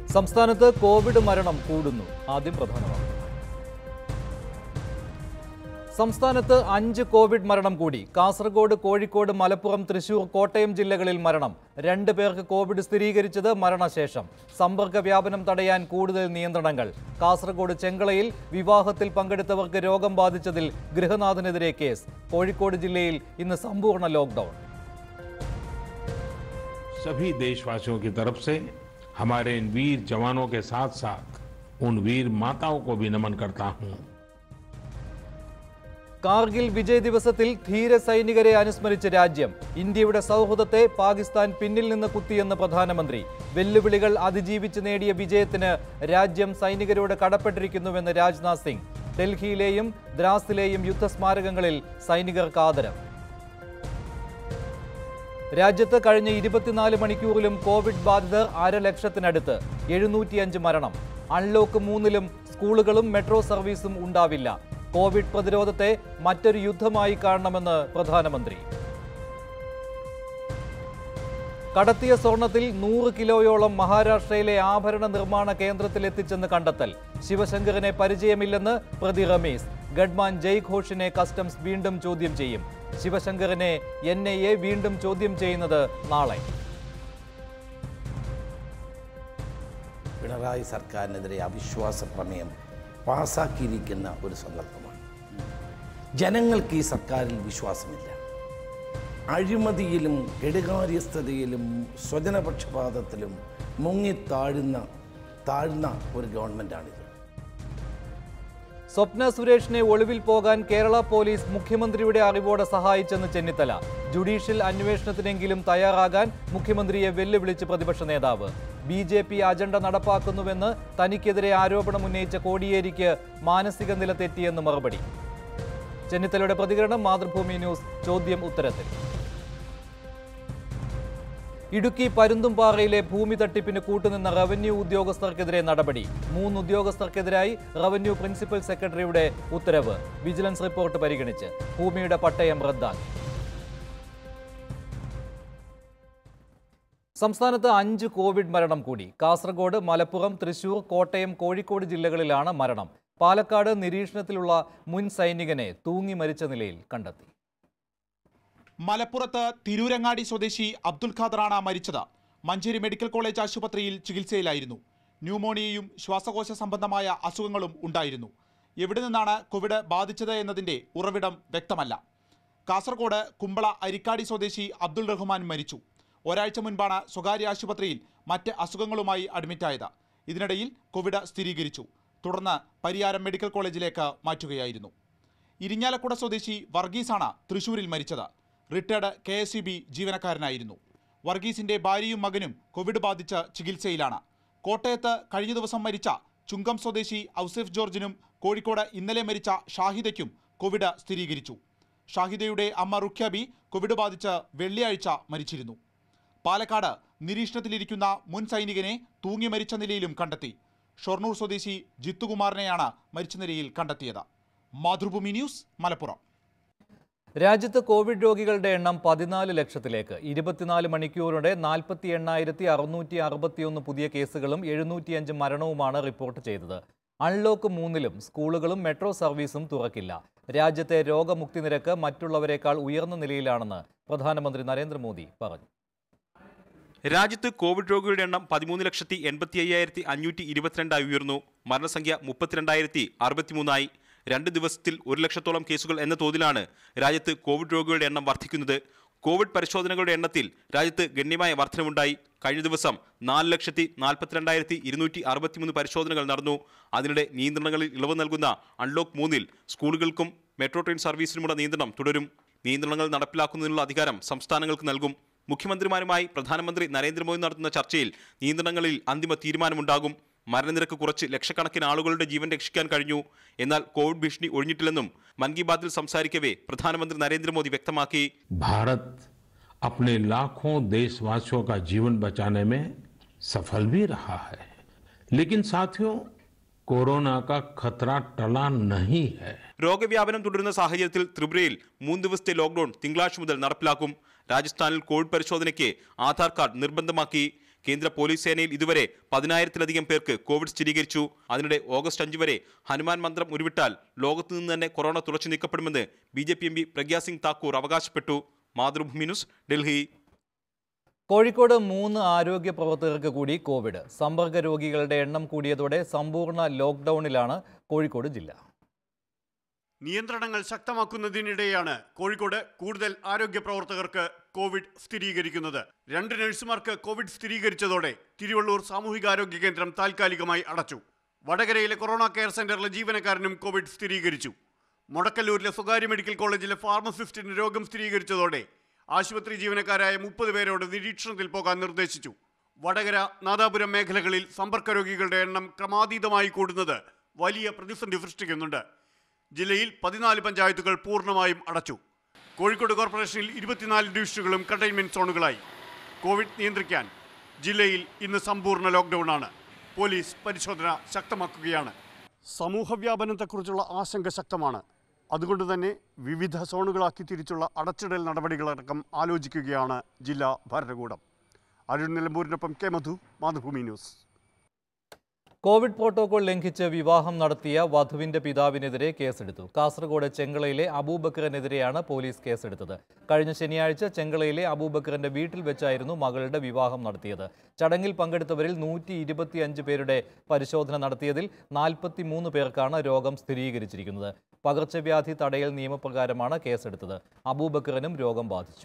സംസ്ഥാനത്ത് കോവിഡ് മരണം കൂടുന്നു ആദ്യം പ്രധാനമാണ് സംസ്ഥാനത്ത് അഞ്ച് കോവിഡ് മരണം കൂടി കാസർഗോഡ് കോഴിക്കോട് മലപ്പുറം തൃശൂർ കോട്ടയം ജില്ലകളിൽ മരണം രണ്ട് പേർക്ക് കോവിഡ് സ്ഥിരീകരിച്ചത് മരണശേഷം സമ്പർക്ക വ്യാപനം തടയാൻ കൂടുതൽ നിയന്ത്രണങ്ങൾ കാസർഗോഡ് ചെങ്കളയിൽ വിവാഹത്തിൽ പങ്കെടുത്തവർക്ക് രോഗം ബാധിച്ചതിൽ ഗൃഹനാഥനെതിരെ കേസ് കോഴിക്കോട് ജില്ലയിൽ ഇന്ന് സമ്പൂർണ്ണ ലോക്ക്ഡൌൺ सभी देशवासियों की तरफ से हमारे इन वीर जवानों के साथ साथ उन वीर माताओं को भी नमन करता हूं കാർഗിൽ വിജയ് ദിവസത്തിൽ ധീര സൈനികരെ അനുസ്മരിച്ച രാജ്യം ഇന്ത്യയുടെ സൗഹൃദത്തെ പാകിസ്ഥാൻ പിന്നിൽ നിന്ന് കുത്തിയെന്ന് പ്രധാനമന്ത്രി വെല്ലുവിളികൾ അതിജീവിച്ച് നേടിയ വിജയത്തിന് രാജ്യം സൈനികരോട് കടപ്പെട്ടിരിക്കുന്നുവെന്ന് രാജ്നാഥ് സിംഗ് ഡൽഹിയിലെയും ദ്രാസിലെയും യുദ്ധസ്മാരകങ്ങളിൽ സൈനികർക്ക് ആദരം രാജ്യത്ത് കഴിഞ്ഞ ഇരുപത്തിനാല് മണിക്കൂറിലും കോവിഡ് ബാധിതർ അരലക്ഷത്തിനടുത്ത് എഴുന്നൂറ്റിയഞ്ച് മരണം അൺലോക്ക് മൂന്നിലും സ്കൂളുകളും മെട്രോ സർവീസും ഉണ്ടാവില്ല കോവിഡ് പ്രതിരോധത്തെ മറ്റൊരു യുദ്ധമായി കാണണമെന്ന് പ്രധാനമന്ത്രി കടത്തിയ സ്വർണത്തിൽ നൂറ് കിലോയോളം മഹാരാഷ്ട്രയിലെ ആഭരണ നിർമ്മാണ കേന്ദ്രത്തിൽ എത്തിച്ചെന്ന് കണ്ടെത്തൽ ശിവശങ്കറിനെ പരിചയമില്ലെന്ന് പ്രതി റമീസ് ഗഡ്മാൻ ജയ് ഘോഷിനെ കസ്റ്റംസ് വീണ്ടും ചോദ്യം ചെയ്യും ശിവശങ്കറിനെ എൻ ഐ എ വീണ്ടും ചോദ്യം ചെയ്യുന്നത് നാളെ പിണറായി സർക്കാരിനെതിരെ അവിശ്വാസ പ്രമേയം പാസാക്കിയിരിക്കുന്ന ഒരു സന്ദർഭമാണ് ജനങ്ങൾക്ക് ഈ സർക്കാരിൽ വിശ്വാസമില്ല അഴിമതിയിലും കെടുകാര്യസ്ഥതയിലും സ്വജനപക്ഷപാതത്തിലും മുങ്ങിത്താഴുന്ന താഴ്ന്ന ഒരു ഗവൺമെൻറ്റാണിത് സ്വപ്ന സുരേഷിനെ ഒളിവിൽ പോകാൻ കേരള പോലീസ് മുഖ്യമന്ത്രിയുടെ അറിവോടെ സഹായിച്ചെന്ന് ചെന്നിത്തല ജുഡീഷ്യൽ അന്വേഷണത്തിനെങ്കിലും തയ്യാറാകാൻ മുഖ്യമന്ത്രിയെ വെല്ലുവിളിച്ച് പ്രതിപക്ഷ നേതാവ് ബി ജെ പി അജണ്ട നടപ്പാക്കുന്നുവെന്ന് തനിക്കെതിരെ ആരോപണം ഉന്നയിച്ച കോടിയേരിക്ക് മാനസിക നില തെറ്റിയെന്ന് മറുപടി ചെന്നിത്തലയുടെ പ്രതികരണം മാതൃഭൂമി ന്യൂസ് ചോദ്യം ഉത്തരത്തിൽ ഇടുക്കി പരുന്തുംപാറയിലെ ഭൂമി തട്ടിപ്പിന് കൂട്ടുനിന്ന റവന്യൂ ഉദ്യോഗസ്ഥർക്കെതിരെ നടപടി മൂന്ന് ഉദ്യോഗസ്ഥർക്കെതിരായി റവന്യൂ പ്രിൻസിപ്പൽ സെക്രട്ടറിയുടെ ഉത്തരവ് വിജിലൻസ് റിപ്പോർട്ട് പരിഗണിച്ച് ഭൂമിയുടെ പട്ടയം റദ്ദാക്കി സംസ്ഥാനത്ത് അഞ്ച് കോവിഡ് മരണം കൂടി കാസർഗോഡ് മലപ്പുറം തൃശൂർ കോട്ടയം കോഴിക്കോട് ജില്ലകളിലാണ് മരണം പാലക്കാട് നിരീക്ഷണത്തിലുള്ള മുൻ സൈനികനെ തൂങ്ങി മരിച്ച നിലയിൽ കണ്ടെത്തി മലപ്പുറത്ത് തിരൂരങ്ങാടി സ്വദേശി അബ്ദുൽ ഖാദറാണ് മരിച്ചത് മഞ്ചേരി മെഡിക്കൽ കോളേജ് ആശുപത്രിയിൽ ചികിത്സയിലായിരുന്നു ന്യൂമോണിയയും ശ്വാസകോശ സംബന്ധമായ അസുഖങ്ങളും ഉണ്ടായിരുന്നു എവിടെ നിന്നാണ് കോവിഡ് ബാധിച്ചത് എന്നതിന്റെ ഉറവിടം വ്യക്തമല്ല കാസർഗോഡ് കുമ്പള അരിക്കാടി സ്വദേശി അബ്ദുൾ റഹ്മാൻ മരിച്ചു ഒരാഴ്ച മുൻപാണ് സ്വകാര്യ ആശുപത്രിയിൽ മറ്റ് അസുഖങ്ങളുമായി അഡ്മിറ്റായത് ഇതിനിടയിൽ കോവിഡ് സ്ഥിരീകരിച്ചു തുടർന്ന് പരിയാരം മെഡിക്കൽ കോളേജിലേക്ക് മാറ്റുകയായിരുന്നു ഇരിഞ്ഞാലക്കുട സ്വദേശി വർഗീസാണ് തൃശൂരിൽ മരിച്ചത് retired K S E B ജീവനക്കാരനായിരുന്നു വർഗീസിന്റെ ഭാര്യയും മകനും കോവിഡ് ബാധിച്ച് ചികിത്സയിലാണ് കോട്ടയത്ത് കഴിഞ്ഞ ദിവസം മരിച്ച ചുങ്കം സ്വദേശി ഔസേഫ് ജോർജിനും കോഴിക്കോട് ഇന്നലെ മരിച്ച ഷാഹിദയ്ക്കും കോവിഡ് സ്ഥിരീകരിച്ചു ഷാഹിദയുടെ അമ്മ റുഖ്യാബി കോവിഡ് ബാധിച്ച് വെള്ളിയാഴ്ച മരിച്ചിരുന്നു പാലക്കാട് നിരീക്ഷണത്തിലിരിക്കുന്ന മുൻ സൈനികനെ തൂങ്ങി മരിച്ച നിലയിലും കണ്ടെത്തി ഷൊർണൂർ സ്വദേശി ജിത്തുകുമാറിനെയാണ് മരിച്ച നിലയിൽ കണ്ടെത്തിയത് മാതൃഭൂമി ന്യൂസ് മലപ്പുറം രാജ്യത്ത് കോവിഡ് രോഗികളുടെ എണ്ണം പതിനാല് ലക്ഷത്തിലേക്ക് ഇരുപത്തിനാല് മണിക്കൂറിടെ നാൽപ്പത്തി എണ്ണായിരത്തി അറുന്നൂറ്റി അറുപത്തിയൊന്ന് പുതിയ കേസുകളും എഴുന്നൂറ്റിയഞ്ച് മരണവുമാണ് റിപ്പോർട്ട് ചെയ്തത് അൺലോക്ക് മൂന്നിലും സ്കൂളുകളും മെട്രോ സർവീസും തുറക്കില്ല രാജ്യത്തെ രോഗമുക്തി നിരക്ക് മറ്റുള്ളവരെക്കാൾ ഉയർന്ന നിലയിലാണെന്ന് പ്രധാനമന്ത്രി നരേന്ദ്രമോദി പറഞ്ഞു രാജ്യത്ത് കോവിഡ് രോഗികളുടെ എണ്ണം പതിമൂന്ന് ലക്ഷത്തി എൺപത്തി അയ്യായിരത്തി അഞ്ഞൂറ്റി ഇരുപത്തിരണ്ടായി ഉയർന്നു മരണസംഖ്യ മുപ്പത്തിരണ്ടായിരത്തി അറുപത്തിമൂന്നായി രണ്ട് ദിവസത്തിൽ ഒരു ലക്ഷത്തോളം കേസുകൾ എന്ന തോതിലാണ് രാജ്യത്ത് കോവിഡ് രോഗികളുടെ എണ്ണം വർദ്ധിക്കുന്നത് കോവിഡ് പരിശോധനകളുടെ എണ്ണത്തിൽ രാജ്യത്ത് ഗണ്യമായ വർധനവുണ്ടായി കഴിഞ്ഞ ദിവസം നാല് ലക്ഷത്തി നാൽപ്പത്തിരണ്ടായിരത്തി ഇരുന്നൂറ്റി അറുപത്തിമൂന്ന് പരിശോധനകൾ നടന്നു അതിനിടെ നിയന്ത്രണങ്ങളിൽ ഇളവ് നൽകുന്ന അൺലോക്ക് മൂന്നിൽ സ്കൂളുകൾക്കും മെട്രോ ട്രെയിൻ സർവീസിനുമുള്ള നിയന്ത്രണം തുടരും നിയന്ത്രണങ്ങൾ നടപ്പിലാക്കുന്നതിനുള്ള അധികാരം സംസ്ഥാനങ്ങൾക്ക് നൽകും മുഖ്യമന്ത്രിമാരുമായി പ്രധാനമന്ത്രി നരേന്ദ്രമോദി നടത്തുന്ന ചർച്ചയിൽ നിയന്ത്രണങ്ങളിൽ അന്തിമ തീരുമാനമുണ്ടാകും മരണനിരക്ക് കുറച്ച് ലക്ഷക്കണക്കിന് ആളുകളുടെ ജീവൻ രക്ഷിക്കാൻ കഴിഞ്ഞു എന്നാൽ കോവിഡ് ഭീഷണി ഒഴിഞ്ഞിട്ടില്ലെന്നും മൻ കി ബാത്തിൽ സംസാരിക്കവേ പ്രധാനമന്ത്രി നരേന്ദ്രമോദി വ്യക്തമാക്കി भारत अपने लाखों देशवासियों का जीवन बचाने में सफल भी रहा है लेकिन साथियों कोरोना का खतरा टला नहीं है രോഗവ്യാപനം തുടരുന്ന സാഹചര്യത്തിൽ ത്രിപുരയിൽ മൂന്ന് ദിവസത്തെ ലോക്ഡൌൺ തിങ്കളാഴ്ച മുതൽ നടപ്പിലാക്കും രാജസ്ഥാനിൽ കോവിഡ് പരിശോധനയ്ക്ക് ആധാർ കാർഡ് നിർബന്ധമാക്കി കേന്ദ്ര പോലീസ് സേനയിൽ ഇതുവരെ പതിനായിരത്തിലധികം പേർക്ക് കോവിഡ് സ്ഥിരീകരിച്ചു അതിനിടെ ഓഗസ്റ്റ് അഞ്ച് വരെ ഹനുമാൻ മന്ത്രം ഉരുവിട്ടാൽ ലോകത്തു നിന്ന് തന്നെ കൊറോണ തുളച്ചു നീക്കപ്പെടുമെന്ന് B J P M P Pragya Singh Thakur അവകാശപ്പെട്ടു മാതൃഭൂമി ന്യൂസ് ഡൽഹി കോഴിക്കോട് മൂന്ന് ആരോഗ്യ പ്രവർത്തകർക്ക് കൂടി കോവിഡ് സമ്പർക്ക രോഗികളുടെ എണ്ണം കൂടിയതോടെ സമ്പൂർണ്ണ ലോക്ക്ഡൌണിലാണ് കോഴിക്കോട് ജില്ല നിയന്ത്രണങ്ങൾ ശക്തമാക്കുന്നതിനിടെയാണ് കോഴിക്കോട് കൂടുതൽ ആരോഗ്യ പ്രവർത്തകർക്ക് കോവിഡ് സ്ഥിരീകരിക്കുന്നത് രണ്ട് നഴ്സുമാർക്ക് കോവിഡ് സ്ഥിരീകരിച്ചതോടെ തിരുവള്ളൂർ സാമൂഹികാരോഗ്യ കേന്ദ്രം താൽക്കാലികമായി അടച്ചു വടകരയിലെ കൊറോണ കെയർ സെന്ററിലെ ജീവനക്കാരനും കോവിഡ് സ്ഥിരീകരിച്ചു മുടക്കല്ലൂരിലെ സ്വകാര്യ മെഡിക്കൽ കോളേജിലെ ഫാർമസിസ്റ്റിന് രോഗം സ്ഥിരീകരിച്ചതോടെ ആശുപത്രി ജീവനക്കാരായ മുപ്പത് പേരോട് നിരീക്ഷണത്തിൽ പോകാൻ നിർദ്ദേശിച്ചു വടകര നാദാപുരം മേഖലകളിൽ സമ്പർക്ക രോഗികളുടെ എണ്ണം ക്രമാതീതമായി കൂടുന്നത് വലിയ പ്രതിസന്ധി സൃഷ്ടിക്കുന്നുണ്ട് ജില്ലയിൽ പതിനാല് പഞ്ചായത്തുകൾ പൂർണ്ണമായും അടച്ചു കോഴിക്കോട് കോർപ്പറേഷനിൽ ഇരുപത്തിനാല് ഡിവിഷനുകളും കണ്ടെയ്ൻമെന്റ് സോണുകളായി കോവിഡ് നിയന്ത്രിക്കാൻ ജില്ലയിൽ ഇന്ന് സമ്പൂർണ്ണ ലോക്ക്ഡൌണാണ് പോലീസ് പരിശോധന ശക്തമാക്കുകയാണ് സമൂഹവ്യാപനത്തെക്കുറിച്ചുള്ള ആശങ്ക ശക്തമാണ് അതുകൊണ്ട് തന്നെ വിവിധ സോണുകളാക്കി തിരിച്ചുള്ള അടച്ചിടൽ നടപടികളടക്കം ആലോചിക്കുകയാണ് ജില്ലാ ഭരണകൂടം അരുൺ നിലമ്പൂരിനൊപ്പം K Madhu Mathrubhumi news Covid protocol ലംഘിച്ച് വിവാഹം നടത്തിയ വധുവിന്റെ പിതാവിനെതിരെ കേസെടുത്തു കാസർഗോഡ് ചെങ്കളയിലെ അബൂബക്കറിനെതിരെയാണ് പോലീസ് കേസെടുത്തത് കഴിഞ്ഞ ശനിയാഴ്ച ചെങ്കളയിലെ അബൂബക്കറിന്റെ വീട്ടിൽ വെച്ചായിരുന്നു മകളുടെ വിവാഹം നടത്തിയത് ചടങ്ങിൽ പങ്കെടുത്തവരിൽ നൂറ്റി ഇരുപത്തിയഞ്ച് പേരുടെ പരിശോധന നടത്തിയതിൽ നാൽപ്പത്തി മൂന്ന് പേർക്കാണ് രോഗം സ്ഥിരീകരിച്ചിരിക്കുന്നത് പകർച്ചവ്യാധി തടയൽ നിയമപ്രകാരമാണ് കേസെടുത്തത് അബൂബക്കറിനും രോഗം ബാധിച്ചു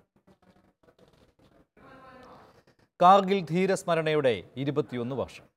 കാർഗിൽ ധീരസ്മരണയുടെ ഇരുപത്തിയൊന്ന് വർഷം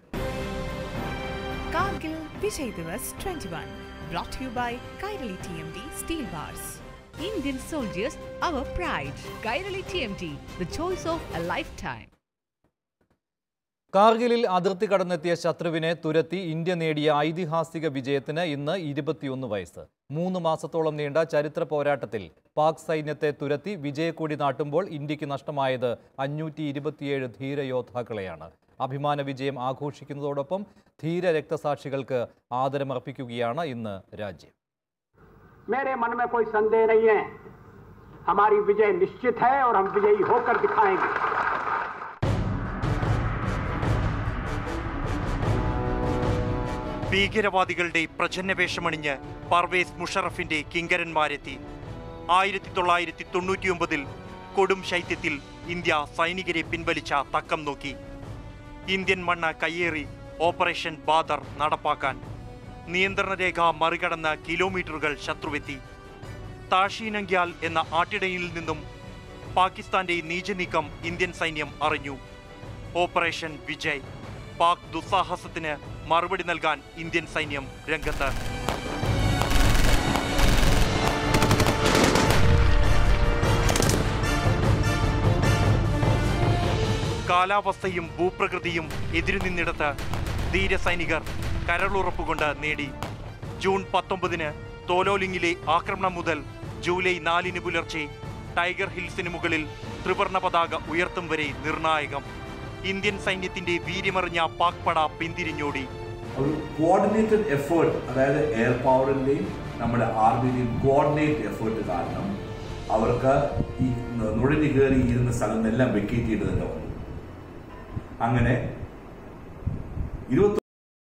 Cargill Vijay Divas 21 brought to you by Kairali TMD Steel Bars. Indian soldiers, our pride. Kairali TMD, the choice of a lifetime. കാർഗിലിൽ അതിർത്തി കടന്നെത്തിയ ശത്രുവിനെ തുരത്തി ഇന്ത്യ നേടിയ ഐതിഹാസിക വിജയത്തിന് ഇന്ന് ഇരുപത്തിയൊന്ന് വയസ്സ് മൂന്ന് മാസത്തോളം നീണ്ട ചരിത്ര പോരാട്ടത്തിൽ പാക് സൈന്യത്തെ തുരത്തി വിജയക്കൊടി നാട്ടുമ്പോൾ ഇന്ത്യക്ക് നഷ്ടമായത് അഞ്ഞൂറ്റി ഇരുപത്തിയേഴ് ധീരയോദ്ധാക്കളെയാണ് അഭിമാന വിജയം ആഘോഷിക്കുന്നതോടൊപ്പം ധീര രക്തസാക്ഷികൾക്ക് ആദരമർപ്പിക്കുകയാണ് ഇന്ന് രാജ്യം मेरे मन में कोई संदेह नहीं है हमारी विजय निश्चित है और हम विजयी होकर दिखाएंगे ഭീകരവാദികളുടെ പ്രച്ഛന്നവേഷമണിഞ്ഞ് പർവേസ് മുഷറഫിന്റെ കിങ്കരന്മാരെത്തി ആയിരത്തി തൊള്ളായിരത്തി തൊണ്ണൂറ്റിയൊമ്പതിൽ കൊടും ശൈത്യത്തിൽ ഇന്ത്യ സൈനികരെ പിൻവലിച്ച തക്കം നോക്കി ഇന്ത്യൻ മണ്ണ് കയ്യേറി ഓപ്പറേഷൻ ബാദർ നടപ്പാക്കാൻ നിയന്ത്രണ രേഖ മറികടന്ന കിലോമീറ്ററുകൾ ശത്രുവെത്തി താഷീനങ്ക്യാൽ എന്ന ആട്ടിടയിൽ നിന്നും പാകിസ്ഥാന്റെ നീചനീക്കം ഇന്ത്യൻ സൈന്യം അറിഞ്ഞു ഓപ്പറേഷൻ വിജയ് പാക് ദുസ്സാഹസത്തിന് മറുപടി നൽകാൻ ഇന്ത്യൻ സൈന്യം രംഗത്ത് കാലാവസ്ഥയും ഭൂപ്രകൃതിയും എതിരു നിന്നിടത്ത് ധീരസൈനികർ കരളുറപ്പുകൊണ്ട് നേടി ജൂൺ പത്തൊമ്പതിന് തോലോലിംഗിലെ ആക്രമണം മുതൽ ജൂലൈ നാലിന് പുലർച്ചെ ടൈഗർ ഹിൽസിന് മുകളിൽ ത്രിവർണ പതാക ഉയർത്തും വരെ നിർണായകം ഇന്ത്യൻ സൈന്യത്തിന്റെ വീര്യമറിഞ്ഞ പാക് പട പിന്തിരിഞ്ഞോടി ഒരു കോർഡിനേറ്റഡ് എഫേർട്ട് അതായത് എയർ പവറിൻ്റെയും നമ്മുടെ ആർമിയുടെയും കോർഡിനേറ്റ് എഫേർട്ട് കാരണം അവർക്ക് ഈ നുഴഞ്ഞു കയറി ഇരുന്ന സ്ഥലം എല്ലാം വെക്കേറ്റ് ചെയ്ത് തന്നെ വന്നു അങ്ങനെ ഇരുപത്തി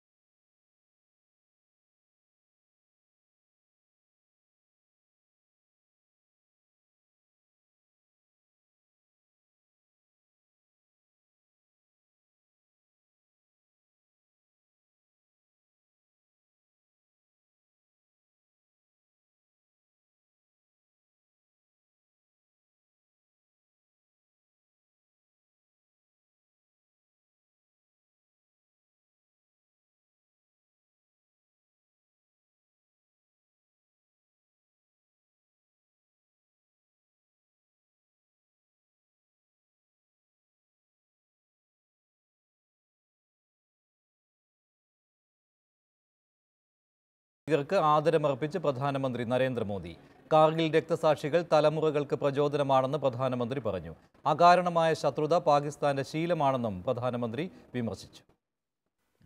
ർക്ക് ആദരമർപ്പിച്ച് പ്രധാനമന്ത്രി നരേന്ദ്രമോദി കാർഗിൽ രക്തസാക്ഷികൾ തലമുറകൾക്ക് പ്രചോദനമാണെന്ന് പ്രധാനമന്ത്രി പറഞ്ഞു അകാരണമായ ശത്രുത പാകിസ്ഥാന്റെ ശീലമാണെന്നും പ്രധാനമന്ത്രി വിമർശിച്ചു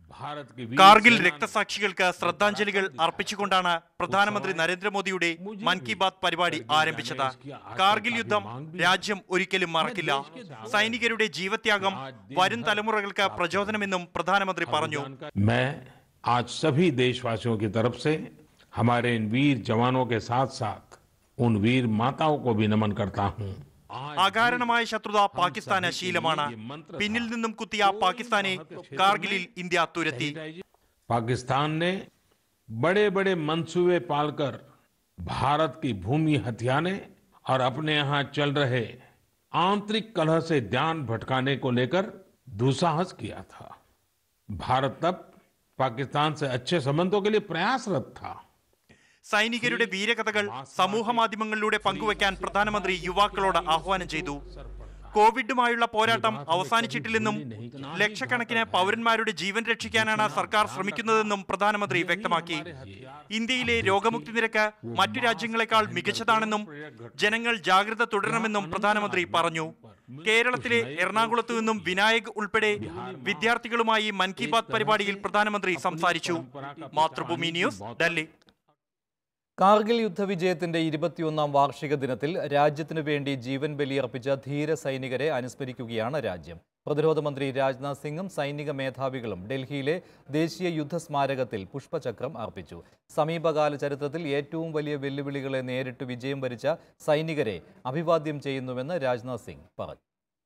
भारत की वीर കാർഗിൽ सेना ने രക്തസാക്ഷികൾക്ക് ശ്രദ്ധാഞ്ജലികൾ അർപ്പിച്ചുകൊണ്ടാണ് പ്രധാനമന്ത്രി നരേന്ദ്രമോദിയുടെ മൻ കി ബാത് പരിപാടി ആരംഭിച്ചത് കാർഗിൽ യുദ്ധം രാജ്യം ഒരിക്കലും മറക്കില്ല സൈനികരുടെ ജീവത്യാഗം വരും തലമുറകൾക്ക് പ്രചോദനമെന്നും പ്രധാനമന്ത്രി പറഞ്ഞു मैं आज सभी देशवासियों की तरफ से हमारे इन वीर जवानों के साथ साथ उन वीर माताओं को भी नमन करता हूँ അകാരണമായ ശത്രുത പാകിസ്ഥാന് ശീലമാണ് പിന്നിൽ നിന്നും കുത്തിയ പാകിസ്ഥാനെ കാർഗിലിൽ ഇന്ത്യ തുരത്തി पाकिस्तान ने बड़े बड़े मंसूबे पालकर भारत की भूमि हथियाने और अपने यहाँ चल रहे आंतरिक कलह से ध्यान भटकाने को लेकर दुस्साहस किया था भारत तब पाकिस्तान से अच्छे संबंधों के लिए प्रयासरत था സൈനികരുടെ വീരകഥകൾ സമൂഹ മാധ്യമങ്ങളിലൂടെ പങ്കുവയ്ക്കാൻ പ്രധാനമന്ത്രി യുവാക്കളോട് ആഹ്വാനം ചെയ്തു കോവിഡുമായുള്ള പോരാട്ടം അവസാനിച്ചിട്ടില്ലെന്നും ലക്ഷക്കണക്കിന് പൗരന്മാരുടെ ജീവൻ രക്ഷിക്കാനാണ് സർക്കാർ ശ്രമിക്കുന്നതെന്നും പ്രധാനമന്ത്രി വ്യക്തമാക്കി ഇന്ത്യയിലെ രോഗമുക്തി നിരക്ക് മറ്റു രാജ്യങ്ങളെക്കാൾ മികച്ചതാണെന്നും ജനങ്ങൾ ജാഗ്രത തുടരണമെന്നും പ്രധാനമന്ത്രി പറഞ്ഞു കേരളത്തിലെ എറണാകുളത്തു നിന്നും വിനായക് ഉൾപ്പെടെ വിദ്യാർത്ഥികളുമായി മൻ കി ബാത് പരിപാടിയിൽ പ്രധാനമന്ത്രി സംസാരിച്ചു മാതൃഭൂമി ന്യൂസ് ഡൽഹി കാർഗിൽ യുദ്ധവിജയത്തിന്റെ ഇരുപത്തിയൊന്നാം വാർഷിക ദിനത്തിൽ രാജ്യത്തിനു വേണ്ടി ജീവൻ ബലിയർപ്പിച്ച ധീര സൈനികരെ അനുസ്മരിക്കുകയാണ് രാജ്യം പ്രതിരോധ മന്ത്രി രാജ്നാഥ് സിംഗും സൈനിക മേധാവികളും ഡൽഹിയിലെ ദേശീയ യുദ്ധ സ്മാരകത്തിൽ പുഷ്പചക്രം അർപ്പിച്ചു സമീപകാല ചരിത്രത്തിൽ ഏറ്റവും വലിയ വെല്ലുവിളികളെ നേരിട്ട് വിജയം വരിച്ച സൈനികരെ അഭിവാദ്യം ചെയ്യുന്നുവെന്ന് രാജ്നാഥ് സിംഗ് പറഞ്ഞു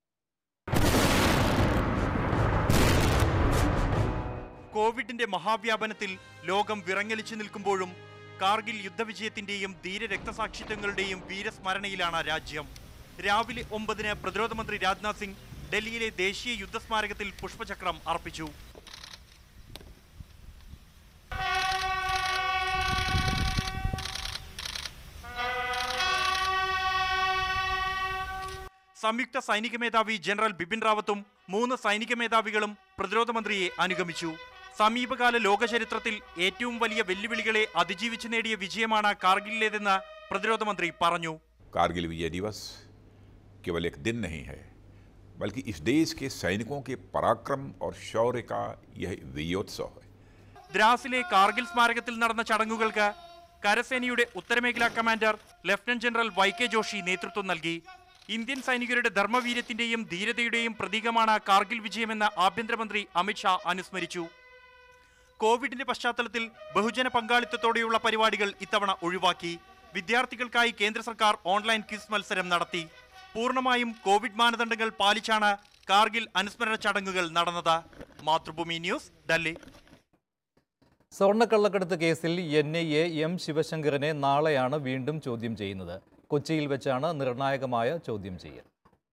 കോവിഡിന്റെ മഹാവ്യാപനത്തിൽ ലോകം വിറങ്ങലിച്ചു നിൽക്കുമ്പോഴും കാർഗിൽ യുദ്ധവിജയത്തിന്റെയും ധീര രക്തസാക്ഷിത്വങ്ങളുടെയും വീരസ്മരണയിലാണ് രാജ്യം രാവിലെ ഒമ്പതിന് പ്രതിരോധ മന്ത്രി രാജ്നാഥ് സിംഗ് ഡൽഹിയിലെ ദേശീയ യുദ്ധസ്മാരകത്തിൽ പുഷ്പചക്രം അർപ്പിച്ചു സംയുക്ത സൈനിക മേധാവി ജനറൽ ബിപിൻ റാവത്തും മൂന്ന് സൈനിക മേധാവികളും പ്രതിരോധ മന്ത്രിയെ അനുഗമിച്ചു സമീപകാല ലോക ചരിത്രത്തിൽ ഏറ്റവും വലിയ വെല്ലുവിളികളെ അതിജീവിച്ചു നേടിയ വിജയമാണ് കാർഗിലിലേതെന്ന് പ്രതിരോധ മന്ത്രി പറഞ്ഞു कारगिल विजय दिवस केवल एक दिन नहीं है बल्कि इस देश के सैनिकों के पराक्रम और शौर्य का यह विजयोत्सव है ദ്രാസിലെ കാർഗിൽ സ്മാരകത്തിൽ നടന്ന ചടങ്ങുകൾക്ക് കരസേനയുടെ ഉത്തരമേഖലാ commander lieutenant general Y K Joshi നേതൃത്വം നൽകി ഇന്ത്യൻ സൈനികരുടെ ധർമ്മവീര്യത്തിന്റെയും ധീരതയുടെയും പ്രതീകമാണ് കാർഗിൽ വിജയമെന്ന് ആഭ്യന്തരമന്ത്രി അമിത്ഷാ അനുസ്മരിച്ചു കോവിഡിന്റെ പശ്ചാത്തലത്തിൽ ബഹുജന പങ്കാളിത്തത്തോടെയുള്ള പരിപാടികൾ ഇത്തവണ ഒഴിവാക്കി വിദ്യാർത്ഥികൾക്കായി കേന്ദ്ര സർക്കാർ ഓൺലൈൻ ക്വിസ് മത്സരം നടത്തി പൂർണ്ണമായും കോവിഡ് മാനദണ്ഡങ്ങൾ പാലിച്ചാണ് കാർഗിൽ അനുസ്മരണ ചടങ്ങുകൾ നടന്നത് മാതൃഭൂമി ന്യൂസ് ഡൽഹി സ്വർണ്ണക്കള്ളക്കടത്ത് കേസിൽ എൻ ഐ എ എം ശിവശങ്കറിനെ നാളെയാണ് വീണ്ടും ചോദ്യം ചെയ്യുന്നത് കൊച്ചിയിൽ വെച്ചാണ് നിർണായകമായ ചോദ്യം ചെയ്യൽ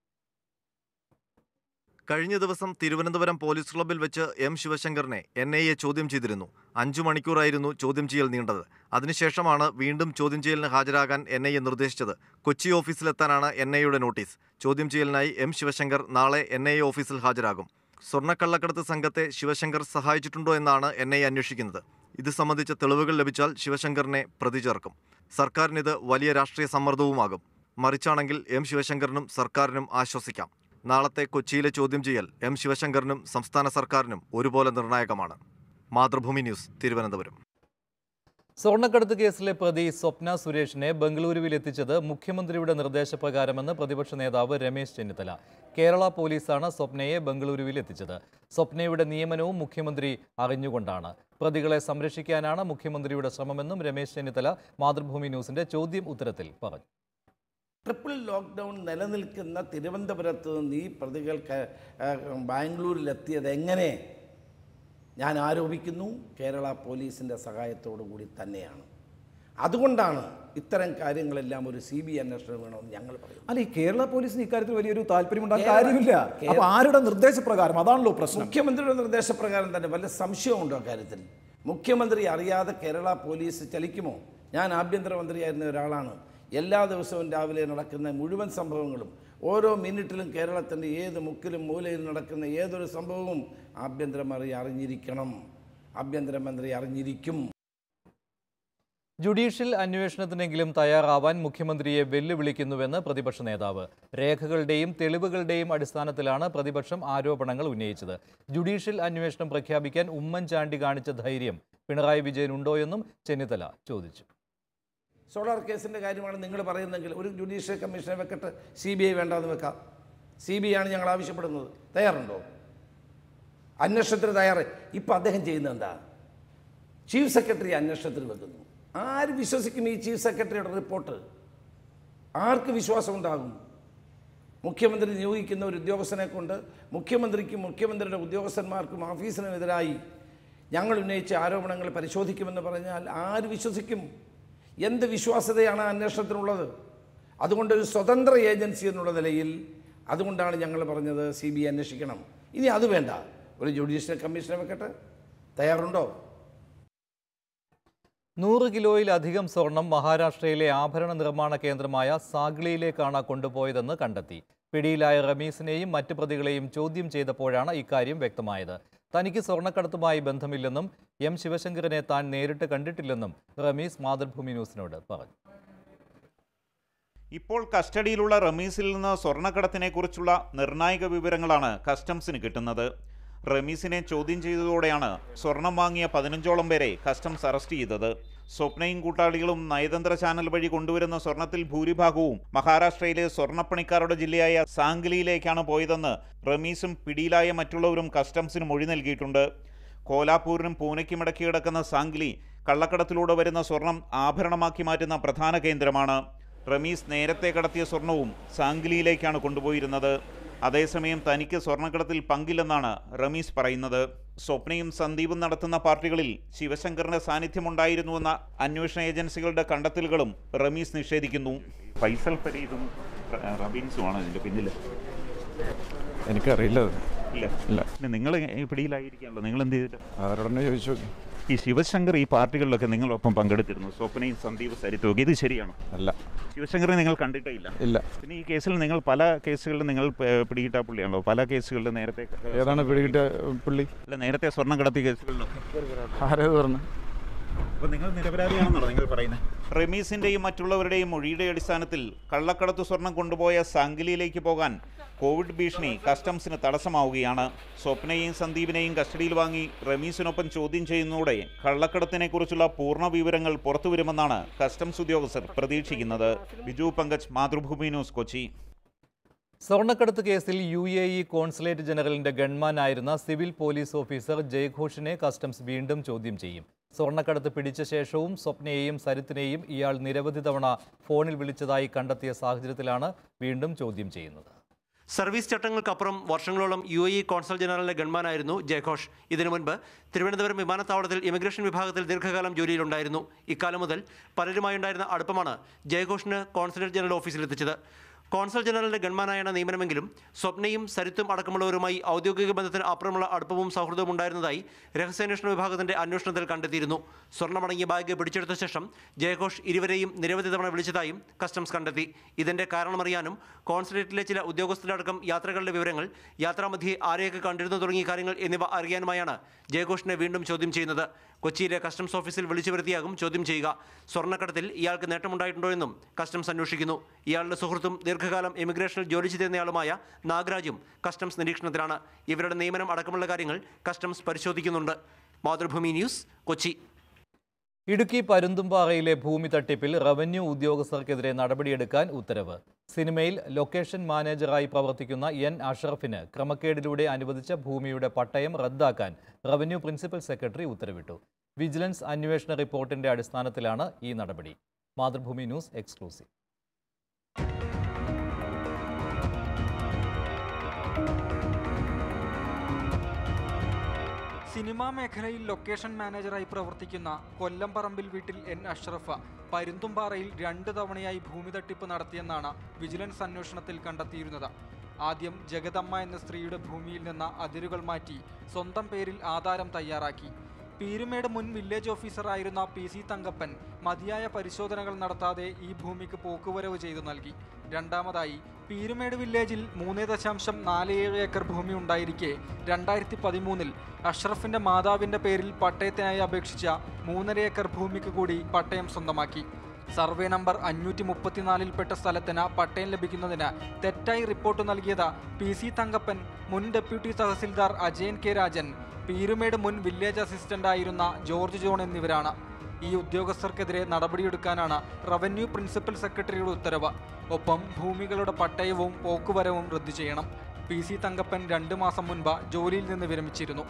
കഴിഞ്ഞ ദിവസം തിരുവനന്തപുരം പോലീസ് ക്ലബ്ബിൽ വെച്ച് എം ശിവശങ്കറിനെ എൻ ഐ എ ചോദ്യം ചെയ്തിരുന്നു അഞ്ചു മണിക്കൂറായിരുന്നു ചോദ്യം ചെയ്യൽ നീണ്ടത് അതിനുശേഷമാണ് വീണ്ടും ചോദ്യം ചെയ്യലിന് ഹാജരാകാൻ എൻ ഐ എ നിർദ്ദേശിച്ചത് കൊച്ചി ഓഫീസിലെത്താനാണ് എൻ ഐ എയുടെ നോട്ടീസ് ചോദ്യം ചെയ്യലിനായി എം ശിവശങ്കർ നാളെ എൻ ഐ എ ഓഫീസിൽ ഹാജരാകും സ്വർണ്ണക്കള്ളക്കടത്ത് സംഘത്തെ ശിവശങ്കർ സഹായിച്ചിട്ടുണ്ടോ എന്നാണ് എൻ ഐ എ അന്വേഷിക്കുന്നത് ഇത് സംബന്ധിച്ച തെളിവുകൾ ലഭിച്ചാൽ ശിവശങ്കറിനെ പ്രതി ചേർക്കും സർക്കാരിനിത് വലിയ രാഷ്ട്രീയ സമ്മർദ്ദവുമാകും മറിച്ചാണെങ്കിൽ എം ശിവശങ്കറിനും സർക്കാരിനും ആശ്വസിക്കാം നാളത്തെ കൊച്ചിയിലെ ചോദ്യം ചെയ്യൽ എം ശിവശങ്കറിനും സംസ്ഥാന സർക്കാരിനും ഒരുപോലെ നിർണായകമാണ് മാതൃഭൂമി ന്യൂസ് തിരുവനന്തപുരം സ്വർണ്ണക്കടത്ത് കേസിലെ പ്രതി സ്വപ്ന സുരേഷിനെ ബംഗളൂരുവിൽ എത്തിച്ചത് മുഖ്യമന്ത്രിയുടെ നിർദ്ദേശപ്രകാരമെന്ന് പ്രതിപക്ഷ നേതാവ് രമേശ് ചെന്നിത്തല കേരള പോലീസാണ് സ്വപ്നയെ ബംഗളൂരുവിൽ എത്തിച്ചത് സ്വപ്നയുടെ നിയമനവും മുഖ്യമന്ത്രി അറിഞ്ഞുകൊണ്ടാണ് പ്രതികളെ സംരക്ഷിക്കാനാണ് മുഖ്യമന്ത്രിയുടെ ശ്രമമെന്നും രമേശ് ചെന്നിത്തല മാതൃഭൂമി ന്യൂസിന്റെ ചോദ്യം ഉത്തരത്തിൽ പറഞ്ഞു ട്രിപ്പിൾ ലോക്ക്ഡൗൺ നിലനിൽക്കുന്ന തിരുവനന്തപുരത്ത് നിന്ന് ഈ പ്രതികൾ ക- ആ, ബാംഗ്ലൂരിലെത്തിയത് എങ്ങനെ ഞാൻ ആരോപിക്കുന്നു കേരള പോലീസിൻ്റെ സഹായത്തോടു കൂടി തന്നെയാണ് അതുകൊണ്ടാണ് ഇത്തരം കാര്യങ്ങളെല്ലാം ഒരു സി ബി അന്വേഷണം വേണമെന്ന് ഞങ്ങൾ പറയും അല്ല ഈ കേരള പോലീസിന് ഇക്കാര്യത്തിൽ വലിയൊരു താല്പര്യമുണ്ടാകാൻ കേരള- കാര്യമില്ല കേരള- അപ്പൊ ആരുടെ നിർദ്ദേശപ്രകാരം അതാണല്ലോ പ്രശ്നം മുഖ്യമന്ത്രിയുടെ നിർദ്ദേശപ്രകാരം തന്നെ വല്ല സംശയമുണ്ടോ കാര്യത്തിൽ മുഖ്യമന്ത്രി അറിയാതെ കേരള പോലീസ് ചലിക്കുമോ ഞാൻ ആഭ്യന്തരമന്ത്രിയായിരുന്ന ഒരാളാണ് എല്ലാ ദിവസവും രാവിലെ നടക്കുന്ന മുഴുവൻ സംഭവങ്ങളും ഓരോ മിനിറ്റിലും കേരളത്തിൻ്റെ ഏത് മുക്കിലും മൂലയിലും നടക്കുന്ന ഏതൊരു സംഭവവും ആഭ്യന്തരമന്ത്രി അറിഞ്ഞിരിക്കണം ആഭ്യന്തരമന്ത്രി അറിഞ്ഞിരിക്കും ജുഡീഷ്യൽ അന്വേഷണത്തിനെങ്കിലും തയ്യാറാവാൻ മുഖ്യമന്ത്രിയെ വെല്ലുവിളിക്കുന്നുവെന്ന് പ്രതിപക്ഷ നേതാവ് രേഖകളുടെയും തെളിവുകളുടെയും അടിസ്ഥാനത്തിലാണ് പ്രതിപക്ഷം ആരോപണങ്ങൾ ഉന്നയിച്ചത് ജുഡീഷ്യൽ അന്വേഷണം പ്രഖ്യാപിക്കാൻ ഉമ്മൻചാണ്ടി കാണിച്ച ധൈര്യം പിണറായി വിജയൻ ഉണ്ടോയെന്നും ചെന്നിത്തല ചോദിച്ചു സോളാർ കേസിൻ്റെ കാര്യമാണ് നിങ്ങൾ പറയുന്നതെങ്കിൽ ഒരു ജുഡീഷ്യൽ കമ്മീഷനെ വെക്കട്ടെ സി ബി ഐ വേണ്ടാന്ന് വെക്കാം സി ബി ഐ ആണ് ഞങ്ങൾ ആവശ്യപ്പെടുന്നത് തയ്യാറുണ്ടോ അന്വേഷണത്തിന് തയ്യാറ് ഇപ്പം അദ്ദേഹം ചെയ്യുന്നത് എന്താ ചീഫ് സെക്രട്ടറി അന്വേഷണത്തിന് വെക്കുന്നു ആര് വിശ്വസിക്കും ഈ ചീഫ് സെക്രട്ടറിയുടെ റിപ്പോർട്ട് ആർക്ക് വിശ്വാസം ഉണ്ടാകും മുഖ്യമന്ത്രി നിയോഗിക്കുന്ന ഒരു ഉദ്യോഗസ്ഥനെ കൊണ്ട് മുഖ്യമന്ത്രിക്കും മുഖ്യമന്ത്രിയുടെ ഉദ്യോഗസ്ഥന്മാർക്കും ഓഫീസിനുമെതിരായി ഞങ്ങൾ ഉന്നയിച്ച ആരോപണങ്ങൾ പരിശോധിക്കുമെന്ന് പറഞ്ഞാൽ ആര് വിശ്വസിക്കും എന്ത് വിശ്വാസ്യതയാണ് ആ അന്വേഷണത്തിനുള്ളത് അതുകൊണ്ട് ഒരു സ്വതന്ത്ര ഏജൻസി എന്നുള്ള നിലയിൽ അതുകൊണ്ടാണ് ഞങ്ങൾ പറഞ്ഞത് സി ബി ഐ അന്വേഷിക്കണം ഇനി അത് വേണ്ട ഒരു ജുഡീഷ്യൽ കമ്മീഷനെ വെക്കട്ടെ തയ്യാറുണ്ടോ നൂറ് കിലോയിലധികം സ്വർണം മഹാരാഷ്ട്രയിലെ ആഭരണ നിർമ്മാണ കേന്ദ്രമായ സാഗ്ലിയിലേക്കാണ് കൊണ്ടുപോയതെന്ന് കണ്ടെത്തി പിടിയിലായ റമീസിനെയും മറ്റ് പ്രതികളെയും ചോദ്യം ചെയ്തപ്പോഴാണ് ഇക്കാര്യം വ്യക്തമായത് തനിക്ക് സ്വർണ്ണക്കടത്തുമായി ബന്ധമില്ലെന്നും എം ശിവശങ്കറിനെ താൻ നേരിട്ട് കണ്ടിട്ടില്ലെന്നും റമീസ് മാതൃഭൂമി ന്യൂസിനോട് പറഞ്ഞു ഇപ്പോൾ കസ്റ്റഡിയിലുള്ള റമീസിൽ നിന്ന് സ്വർണ്ണക്കടത്തിനെ കുറിച്ചുള്ള നിർണായക വിവരങ്ങളാണ് കസ്റ്റംസിന് കിട്ടുന്നത് റമീസിനെ ചോദ്യം ചെയ്തതോടെയാണ് സ്വർണം വാങ്ങിയ പതിനഞ്ചോളം പേരെ കസ്റ്റംസ് അറസ്റ്റ് ചെയ്തത് സ്വപ്നയും കൂട്ടാളികളും നയതന്ത്ര ചാനൽ വഴി കൊണ്ടുവരുന്ന സ്വർണത്തിൽ ഭൂരിഭാഗവും മഹാരാഷ്ട്രയിലെ സ്വർണ്ണപ്പണിക്കാരുടെ ജില്ലയായ സാംഗ്ലിയിലേക്കാണ് പോയതെന്ന് റമീസും പിടിയിലായ മറ്റുള്ളവരും കസ്റ്റംസിന് മൊഴി നൽകിയിട്ടുണ്ട് കോലാപൂരിനും പൂനെയ്ക്കും ഇടയ്ക്ക് കിടക്കുന്ന സാംഗ്ലി കള്ളക്കടത്തിലൂടെ വരുന്ന സ്വർണം ആഭരണമാക്കി മാറ്റുന്ന പ്രധാന കേന്ദ്രമാണ് റമീസ് നേരത്തെ കടത്തിയ സ്വർണവും സാംഗ്ലിയിലേക്കാണ് കൊണ്ടുപോയിരുന്നത് അതേസമയം തനിക്ക് സ്വർണ്ണക്കടത്തിൽ പങ്കില്ലെന്നാണ് റമീസ് പറയുന്നത് സ്വപ്നയും സന്ദീപും നടത്തുന്ന പാർട്ടികളിൽ ശിവശങ്കറിന്റെ സാന്നിധ്യമുണ്ടായിരുന്നുവെന്ന അന്വേഷണ ഏജൻസികളുടെ കണ്ടെത്തലുകളും റമീസ് നിഷേധിക്കുന്നു ഫൈസൽ ഫരീദും റബീൻസുമാണ് ഇതിന്റെ പിന്നിൽ എനിക്കറിയില്ല അത് ഇല്ല ഇല്ല പിന്നെ നിങ്ങൾ പിടിയിലായിരിക്കാമല്ലോ നിങ്ങൾ എന്ത് ചെയ്തിട്ട് അവരോടന്നെ ചോദിച്ചു നോക്കി ഈ ശിവശങ്കർ ഈ പാർട്ടികളിലൊക്കെ നിങ്ങളൊപ്പം പങ്കെടുത്തിരുന്നു സ്വപ്നയും സന്ദീപ് സരിത്തും ഇത് ശരിയാണോ അല്ല ശിവശങ്കറെ നിങ്ങൾ കണ്ടിട്ടേ ഇല്ല ഇല്ല പിന്നെ ഈ കേസിൽ നിങ്ങൾ പല കേസുകളിലും നിങ്ങൾ പ- പിടികിട്ട പുള്ളിയാണല്ലോ പല കേസുകളിലും നേരത്തെ ഏതാണ് പിടികിട്ടിയ പുള്ളി അല്ല നേരത്തെ സ്വർണം കടത്തിയ കേസുകളിലൊക്കെ ആരേത് പറഞ്ഞു അപ്പോൾ നിങ്ങൾ നിരപരാധിയാണെന്നാണോ നിങ്ങൾ പറയുന്നത് റമീസിന്റെയും മറ്റുള്ളവരുടെയും മൊഴിയുടെ അടിസ്ഥാനത്തിൽ കള്ളക്കടത്ത് സ്വർണം കൊണ്ടുപോയ സാങ്കിലിയിലേക്ക് പോകാൻ കോവിഡ് ഭീഷണി കസ്റ്റംസിന് തടസ്സമാവുകയാണ് സ്വപ്നയെയും സന്ദീപിനെയും കസ്റ്റഡിയിൽ വാങ്ങി റമീസിനൊപ്പം ചോദ്യം ചെയ്യുന്നതോടെ കള്ളക്കടത്തിനെക്കുറിച്ചുള്ള പൂർണ്ണ വിവരങ്ങൾ പുറത്തുവരുമെന്നാണ് കസ്റ്റംസ് ഉദ്യോഗസ്ഥർ പ്രതീക്ഷിക്കുന്നത് ബിജു പങ്കജ് മാതൃഭൂമി ന്യൂസ് കൊച്ചി സ്വർണ്ണക്കടത്ത് കേസിൽ യു എ ഇ കോൺസുലേറ്റ് ജനറലിന്റെ ഗൺമാനായിരുന്ന സിവിൽ പോലീസ് ഓഫീസർ ജയഘോഷിനെ കസ്റ്റംസ് വീണ്ടും ചോദ്യം ചെയ്യും സ്വർണ്ണക്കടത്ത് പിടിച്ച ശേഷവും സ്വപ്നയെയും സരിത്തിനെയും ഇയാൾ നിരവധി തവണ ഫോണിൽ വിളിച്ചതായി കണ്ടെത്തിയ സാഹചര്യത്തിലാണ് വീണ്ടും ചോദ്യം ചെയ്യുന്നത് സർവീസ് ചട്ടങ്ങൾക്കപ്പുറം വർഷങ്ങളോളം യു എ ഇ കോൺസൽ ജനറലിന്റെ ഗൺമാനായിരുന്നു ജയഘോഷ് ഇതിനു മുൻപ് തിരുവനന്തപുരം വിമാനത്താവളത്തിൽ ഇമിഗ്രേഷൻ വിഭാഗത്തിൽ ദീർഘകാലം ജോലിയിലുണ്ടായിരുന്നു ഇക്കാലം മുതൽ പലരുമായുണ്ടായിരുന്ന അടുപ്പമാണ് ജയഘോഷിന് കോൺസുലേറ്റ് ജനറൽ ഓഫീസിലെത്തിച്ചത് കോൺസൽ ജനറലിന്റെ ഗൺമാനായാണ് നിയമനമെങ്കിലും സ്വപ്നയും സരിത്തും അടക്കമുള്ളവരുമായി ഔദ്യോഗിക ബന്ധത്തിന് അപ്പുറമുള്ള അടുപ്പവും സൗഹൃദവും ഉണ്ടായിരുന്നതായി രഹസ്യാന്വേഷണ വിഭാഗത്തിന്റെ അന്വേഷണത്തിൽ കണ്ടെത്തിയിരുന്നു സ്വർണ്ണമടങ്ങിയ ബാഗ് പിടിച്ചെടുത്ത ശേഷം ജയഘോഷ് ഇരുവരെയും നിരവധി തവണ വിളിച്ചതായും കസ്റ്റംസ് കണ്ടെത്തി ഇതിന്റെ കാരണമറിയാനും കോൺസുലേറ്റിലെ ചില ഉദ്യോഗസ്ഥരടക്കം യാത്രകളുടെ വിവരങ്ങൾ യാത്രാമധ്യേ ആരെയൊക്കെ കണ്ടിരുന്നു തുടങ്ങിയ കാര്യങ്ങൾ എന്നിവ അറിയാനുമായാണ് ജയഘോഷിനെ വീണ്ടും ചോദ്യം ചെയ്യുന്നത് കൊച്ചിയിലെ കസ്റ്റംസ് ഓഫീസിൽ വിളിച്ചു വരുത്തിയാകും ചോദ്യം ചെയ്യുക സ്വർണ്ണക്കടത്തിൽ ഇയാൾക്ക് നേട്ടമുണ്ടായിട്ടുണ്ടോ എന്നും കസ്റ്റംസ് അന്വേഷിക്കുന്നു ഇയാളുടെ സുഹൃത്തും ദീർഘകാലം ഇമിഗ്രേഷനിൽ ജോലി ചെയ്തിരുന്നയാളുമായ നാഗരാജും കസ്റ്റംസ് നിരീക്ഷണത്തിലാണ് ഇവരുടെ നിയമനം അടക്കമുള്ള കാര്യങ്ങൾ കസ്റ്റംസ് പരിശോധിക്കുന്നുണ്ട് മാതൃഭൂമി ന്യൂസ് കൊച്ചി ഇടുക്കി പരുന്തുംപാറയിലെ ഭൂമി തട്ടിപ്പിൽ റവന്യൂ ഉദ്യോഗസ്ഥർക്കെതിരെ നടപടിയെടുക്കാൻ ഉത്തരവ് സിനിമയിൽ ലൊക്കേഷൻ മാനേജറായി പ്രവർത്തിക്കുന്ന എൻ അഷറഫിന് ക്രമക്കേടിലൂടെ അനുവദിച്ച ഭൂമിയുടെ പട്ടയം റദ്ദാക്കാൻ റവന്യൂ പ്രിൻസിപ്പൽ സെക്രട്ടറി ഉത്തരവിട്ടു വിജിലൻസ് അന്വേഷണ റിപ്പോർട്ടിന്റെ അടിസ്ഥാനത്തിലാണ് ഈ നടപടി മാതൃഭൂമി ന്യൂസ് എക്സ്ക്ലൂസീവ് സിനിമാ മേഖലയിൽ ലൊക്കേഷൻ മാനേജറായി പ്രവർത്തിക്കുന്ന കൊല്ലംപറമ്പിൽ വീട്ടിൽ എൻ അഷ്റഫ് പരുന്തുംപാറയിൽ രണ്ട് തവണയായി ഭൂമി തട്ടിപ്പ് നടത്തിയെന്നാണ് വിജിലൻസ് അന്വേഷണത്തിൽ കണ്ടെത്തിയിരുന്നത് ആദ്യം ജഗദമ്മ എന്ന സ്ത്രീയുടെ ഭൂമിയിൽ നിന്ന് അതിരുകൾ മാറ്റി സ്വന്തം പേരിൽ ആധാരം തയ്യാറാക്കി പീരുമേട് മുൻ വില്ലേജ് ഓഫീസറായിരുന്ന പി സി തങ്കപ്പൻ മതിയായ പരിശോധനകൾ നടത്താതെ ഈ ഭൂമിക്ക് പോക്കുവരവ് ചെയ്തു നൽകി രണ്ടാമതായി പീരുമേട് വില്ലേജിൽ മൂന്ന് ദശാംശം നാല് ഏഴ് ഏക്കർ ഭൂമി ഉണ്ടായിരിക്കെ രണ്ടായിരത്തി പതിമൂന്നിൽ അഷ്റഫിന്റെ മാതാവിന്റെ പേരിൽ പട്ടയത്തിനായി അപേക്ഷിച്ച മൂന്നര ഏക്കർ ഭൂമിക്ക് കൂടി പട്ടയം സ്വന്തമാക്കി സർവേ നമ്പർ അഞ്ഞൂറ്റി മുപ്പത്തിനാലിൽപ്പെട്ട സ്ഥലത്തിന് പട്ടയം ലഭിക്കുന്നതിന് തെറ്റായി റിപ്പോർട്ട് നൽകിയത് പി സി തങ്കപ്പൻ മുൻ ഡെപ്യൂട്ടി തഹസിൽദാർ അജയൻ കെ രാജൻ പീരുമേട് മുൻ വില്ലേജ് അസിസ്റ്റന്റ് ആയിരുന്ന ജോർജ് ജോൺ എന്നിവരാണ് ഈ ഉദ്യോഗസ്ഥർക്കെതിരെ നടപടിയെടുക്കാനാണ് റവന്യൂ പ്രിൻസിപ്പൽ സെക്രട്ടറിയുടെ ഉത്തരവ് ഒപ്പം ഭൂമികളുടെ പട്ടയവും പോക്കുവരവും റദ്ദു ചെയ്യണം പി സി തങ്കപ്പൻ രണ്ട് മാസം മുൻപ് ജോലിയിൽ നിന്ന് വിരമിച്ചിരുന്നു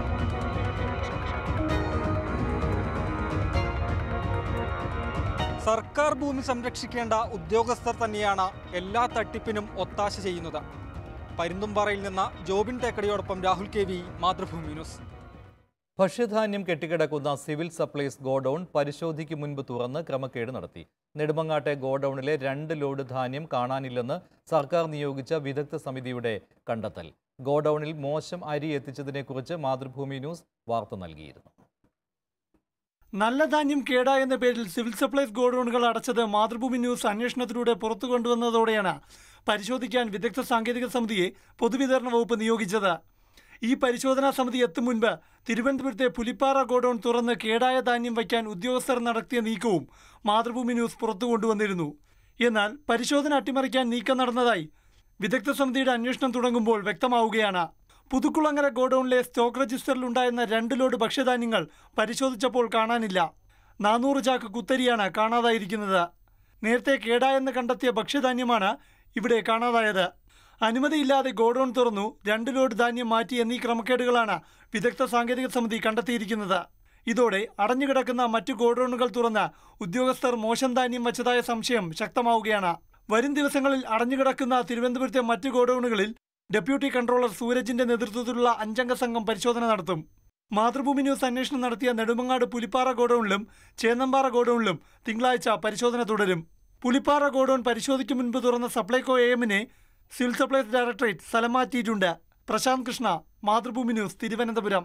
സർക്കാർ ഭൂമി സംരക്ഷിക്കേണ്ട ഉദ്യോഗസ്ഥർ തന്നെയാണ് എല്ലാ തട്ടിപ്പിനും ഒത്താശ ചെയ്യുന്നത് പരുന്തുംപാറയിൽ നിന്ന് ജോബിൻ തേക്കടിയോടൊപ്പം Rahul K V Mathrubhumi news ഭക്ഷ്യധാന്യം കെട്ടിക്കിടക്കുന്ന സിവിൽ സപ്ലൈസ് ഗോഡൌൺ പരിശോധിക്കും മുൻപ് തുറന്ന് ക്രമക്കേട് നടത്തി നെടുമങ്ങാട്ടെ ഗോഡൌണിലെ രണ്ട് ലോഡ് ധാന്യം കാണാനില്ലെന്ന് സർക്കാർ നിയോഗിച്ച വിദഗ്ധ സമിതിയുടെ കണ്ടെത്തൽ ഗോഡൌണിൽ മോശം അരി എത്തിച്ചതിനെക്കുറിച്ച് മാതൃഭൂമി ന്യൂസ് വാർത്ത നൽകിയിരുന്നു നല്ല ധാന്യം കേടായെന്ന പേരിൽ സിവിൽ സപ്ലൈസ് ഗോഡൌണുകൾ അടച്ചത് മാതൃഭൂമി ന്യൂസ് അന്വേഷണത്തിലൂടെ പുറത്തു കൊണ്ടുവന്നതോടെയാണ് പരിശോധിക്കാൻ വിദഗ്ധ സാങ്കേതിക സമിതിയെ പൊതുവിതരണ വകുപ്പ് നിയോഗിച്ചത് ഈ പരിശോധനാ സമിതി എത്തും മുൻപ് തിരുവനന്തപുരത്തെ പുലിപ്പാറ ഗോഡൌൺ തുറന്ന് കേടായ ധാന്യം വയ്ക്കാൻ ഉദ്യോഗസ്ഥർ നടത്തിയ നീക്കവും മാതൃഭൂമി ന്യൂസ് പുറത്തു കൊണ്ടുവന്നിരുന്നു എന്നാൽ പരിശോധന അട്ടിമറിക്കാൻ നീക്കം നടന്നതായി വിദഗ്ധ സമിതിയുടെ അന്വേഷണം തുടങ്ങുമ്പോൾ വ്യക്തമാവുകയാണ് പുതുക്കുളങ്ങര ഗോഡൌണിലെ സ്റ്റോക്ക് രജിസ്റ്ററിൽ ഉണ്ടായിരുന്ന രണ്ട് ലോഡ് ഭക്ഷ്യധാന്യങ്ങൾ പരിശോധിച്ചപ്പോൾ കാണാനില്ല നാനൂറ് ചാക്ക് കുത്തരിയാണ് കാണാതായിരിക്കുന്നത് നേരത്തെ കേടായെന്ന് കണ്ടെത്തിയ ഭക്ഷ്യധാന്യമാണ് ഇവിടെ കാണാതായത് അനുമതിയില്ലാതെ ഗോഡൌൺ തുറന്നു രണ്ട് ലോഡ് ധാന്യം മാറ്റി എന്നീ ക്രമക്കേടുകളാണ് വിദഗ്ധ സാങ്കേതിക സമിതി കണ്ടെത്തിയിരിക്കുന്നത് ഇതോടെ അടഞ്ഞുകിടക്കുന്ന മറ്റു ഗോഡൌണുകൾ തുറന്ന് ഉദ്യോഗസ്ഥർ മോശം ധാന്യം വച്ചതായ സംശയം ശക്തമാവുകയാണ് വരും ദിവസങ്ങളിൽ അടഞ്ഞുകിടക്കുന്ന തിരുവനന്തപുരത്തെ മറ്റു ഗോഡൌണുകളിൽ ഡെപ്യൂട്ടി കൺട്രോളർ സൂരജിന്റെ നേതൃത്വത്തിലുള്ള അഞ്ചംഗ സംഘം പരിശോധന നടത്തും മാതൃഭൂമി ന്യൂസ് അന്വേഷണം നടത്തിയ നെടുമങ്ങാട് പുലിപ്പാറ ഗോഡൌണിലും ചേന്നമ്പാറ ഗോഡൌണിലും തിങ്കളാഴ്ച പരിശോധന തുടരും പുലിപ്പാറ ഗോഡൌൺ പരിശോധിക്കും മുൻപ് തുറന്ന സപ്ലൈകോ എ എമ്മിനെ സിവിൽ സപ്ലൈസ് ഡയറക്ടറേറ്റ് സ്ഥലം മാറ്റിയിട്ടുണ്ട് പ്രശാന്ത് കൃഷ്ണ മാതൃഭൂമി ന്യൂസ് തിരുവനന്തപുരം